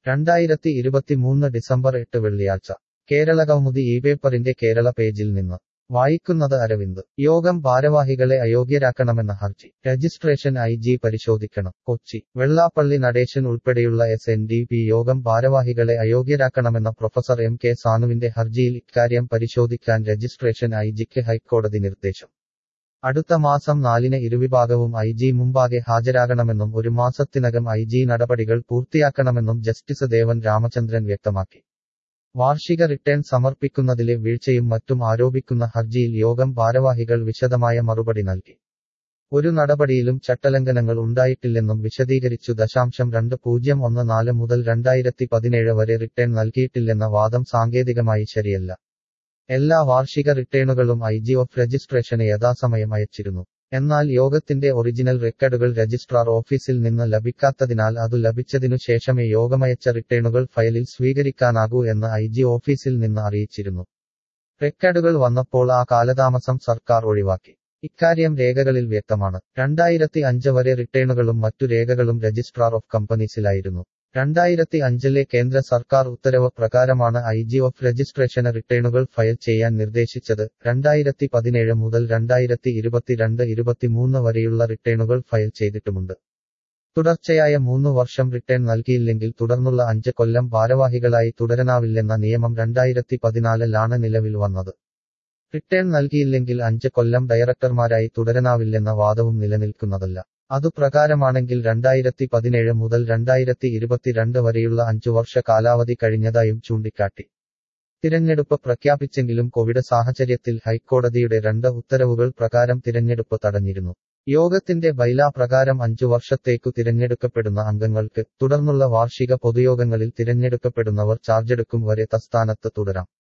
രണ്ടായിരത്തി ഇരുപത്തിമൂന്ന് ഡിസംബർ എട്ട് വെള്ളിയാഴ്ച കേരള കൗമുദി ഈ പേപ്പറിന്റെ കേരള പേജിൽ നിന്ന് വായിക്കുന്നത് അരവിന്ദ് യോഗം ഭാരവാഹികളെ അയോഗ്യരാക്കണമെന്ന ഹർജി രജിസ്ട്രേഷൻ ഐ ജി പരിശോധിക്കണം കൊച്ചി വെള്ളാപ്പള്ളി നടേശൻ ഉൾപ്പെടെയുള്ള എസ് എൻ ഡി പി യോഗം ഭാരവാഹികളെ അയോഗ്യരാക്കണമെന്ന പ്രൊഫസർ എം കെ സാനുവിന്റെ ഹർജിയിൽ ഇക്കാര്യം പരിശോധിക്കാൻ രജിസ്ട്രേഷൻ ഐ ജിക്ക് ഹൈക്കോടതി നിർദ്ദേശം അടുത്ത മാസം നാലിന് ഇരുവിഭാഗവും ഐ ജി മുമ്പാകെ ഹാജരാകണമെന്നും ഒരു മാസത്തിനകം ഐ ജി നടപടികൾ പൂർത്തിയാക്കണമെന്നും ജസ്റ്റിസ് ദേവൻ രാമചന്ദ്രൻ വ്യക്തമാക്കി വാർഷിക റിട്ടേൺ സമർപ്പിക്കുന്നതിലെ വീഴ്ചയും മറ്റും ആരോപിക്കുന്ന ഹർജിയിൽ യോഗം ഭാരവാഹികൾ വിശദമായ മറുപടി നൽകി ഒരു നടപടിയിലും ചട്ടലംഘനങ്ങൾ ഉണ്ടായിട്ടില്ലെന്നും വിശദീകരിച്ചു ദശാംശം രണ്ട് പൂജ്യം ഒന്ന് നാല് മുതൽ രണ്ടായിരത്തി പതിനേഴ് വരെ റിട്ടേൺ നൽകിയിട്ടില്ലെന്ന വാദം സാങ്കേതികമായി ശരിയല്ല എല്ലാ വാർഷിക റിട്ടേണുകളും ഐ ജി ഓഫ് രജിസ്ട്രേഷന് യഥാസമയം അയച്ചിരുന്നു എന്നാൽ യോഗത്തിന്റെ ഒറിജിനൽ റെക്കർഡുകൾ രജിസ്ട്രാർ ഓഫീസിൽ നിന്ന് ലഭിക്കാത്തതിനാൽ അതു ലഭിച്ചതിനു ശേഷമേ യോഗമയച്ച റിട്ടേണുകൾ ഫയലിൽ സ്വീകരിക്കാനാകൂ എന്ന് ഐ ജി ഓഫീസിൽ നിന്ന് അറിയിച്ചിരുന്നു റെക്കർഡുകൾ വന്നപ്പോൾ ആ കാലതാമസം സർക്കാർ ഒഴിവാക്കി ഇക്കാര്യം രേഖകളിൽ വ്യക്തമാണ് രണ്ടായിരത്തി അഞ്ച് വരെ റിട്ടേണുകളും മറ്റു രേഖകളും രജിസ്ട്രാർ ഓഫ് കമ്പനീസിലായിരുന്നു രണ്ടായിരത്തി അഞ്ചിലെ കേന്ദ്ര സർക്കാർ ഉത്തരവ് പ്രകാരമാണ് ഐ ജി ഓഫ് രജിസ്ട്രേഷന് റിട്ടേണുകൾ ഫയൽ ചെയ്യാൻ നിർദ്ദേശിച്ചത് രണ്ടായിരത്തി പതിനേഴ് മുതൽ രണ്ടായിരത്തി ഇരുപത്തിരണ്ട് ഇരുപത്തിമൂന്ന് വരെയുള്ള റിട്ടേണുകൾ ഫയൽ ചെയ്തിട്ടുമുണ്ട് തുടർച്ചയായ മൂന്ന് വർഷം റിട്ടേൺ നൽകിയില്ലെങ്കിൽ തുടർന്നുള്ള അഞ്ച് കൊല്ലം ഭാരവാഹികളായി തുടരാനാവില്ലെന്ന നിയമം രണ്ടായിരത്തി പതിനാലിലാണ് നിലവിൽ വന്നത് റിട്ടേൺ നൽകിയില്ലെങ്കിൽ അഞ്ച് കൊല്ലം ഡയറക്ടർമാരായി തുടരാനാവില്ലെന്ന വാദവും നിലനിൽക്കുന്നതല്ല അതുപ്രകാരമാണെങ്കിൽ രണ്ടായിരത്തി പതിനേഴ് മുതൽ രണ്ടായിരത്തി ഇരുപത്തിരണ്ട് വരെയുള്ള അഞ്ചു വർഷ കാലാവധി കഴിഞ്ഞതായും ചൂണ്ടിക്കാട്ടി തിരഞ്ഞെടുപ്പ് പ്രഖ്യാപിച്ചെങ്കിലും കോവിഡ് സാഹചര്യത്തിൽ ഹൈക്കോടതിയുടെ രണ്ട് ഉത്തരവുകൾ പ്രകാരം തിരഞ്ഞെടുപ്പ് തടഞ്ഞിരുന്നു യോഗത്തിന്റെ ബൈലാ പ്രകാരം അഞ്ചു വർഷത്തേക്കു തിരഞ്ഞെടുക്കപ്പെടുന്ന അംഗങ്ങൾക്ക് തുടർന്നുള്ള വാർഷിക പൊതുയോഗങ്ങളിൽ തിരഞ്ഞെടുക്കപ്പെടുന്നവർ ചാർജെടുക്കും വരെ തസ്ഥാനത്ത് തുടരാം